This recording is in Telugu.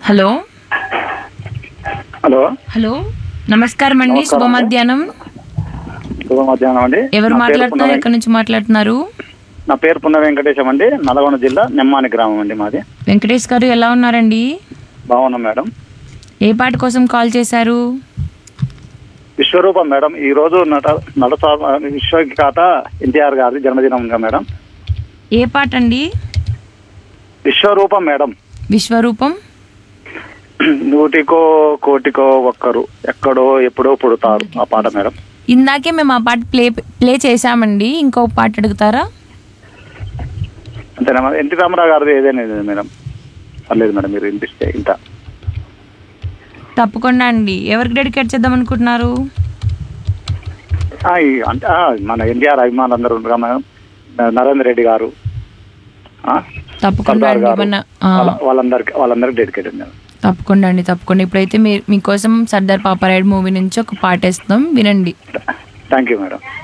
హలో హలో హలో నమస్కారం అండి నమస్కారం శుభ అండి. మధ్యాహ్నం శుభ మధ్యాహ్నం అండి ఎవరు నా పేరు మాట్లాడుతున్నారు పున్న ఎక్కడి నుంచి మాట్లాడుతున్నారు వెం- నా పేరు పున్న వెంకటేశం అండి నల్గొండ జిల్లా నెమ్మాని గ్రామం అండి మాది వెంకటేష్ గారు ఎలా ఉన్నారండి బాగున్నాం మేడం ఏ పాట కోసం కాల్ చేశారు విశ్వరూపం మేడం ఈ రోజు నట నట సా- విశ్వఖ్యాత ఎన్టీఆర్ గారి జన్మదినం ఉందిగా మేడం ఏ పాట అండి విశ్వరూపం మేడం విశ్వరూపం నూటికో కోటికో ఒక్కరు ఎక్కడో ఎప్పుడో పుడతారు ఆ పాట మేడం ఇందాకే మేము ఆ పాట ప్లే ప్లే చేశామండి ఇంకో పాట అడుగుతారా అంతేనా మేడం ఎన్టీ రామారావు గారిది ఏదైనా ఇది మేడం పర్లేదు మేడం మీరు వినిపిస్తే ఇంత తప్పకుండా అండి ఎవరికి డెడికేట్ చేద్దాం అనుకుంటున్నారు ఆ, ఈ అంటే ఆ, మన ఎన్టీఆర్ అభిమానులు అందరూ ఉండగా మేడం నరేంద్ర రెడ్డి గారు ఆ, తప్పకుండా సర్దార్ అండి గారు మన ఆ, వాళ్ళ- వాళ్ళందరికి వాళ్ళందరికి డెడికేటెడ్ మేడం తప్పకుండా అండి తప్పకుండా ఇప్పుడైతే మీ మీకోసం సర్దార్ పాపారాయుడు మూవీ నుంచి ఒక పాట వేస్తాం వినండి థ్యాంక్ యూ మేడం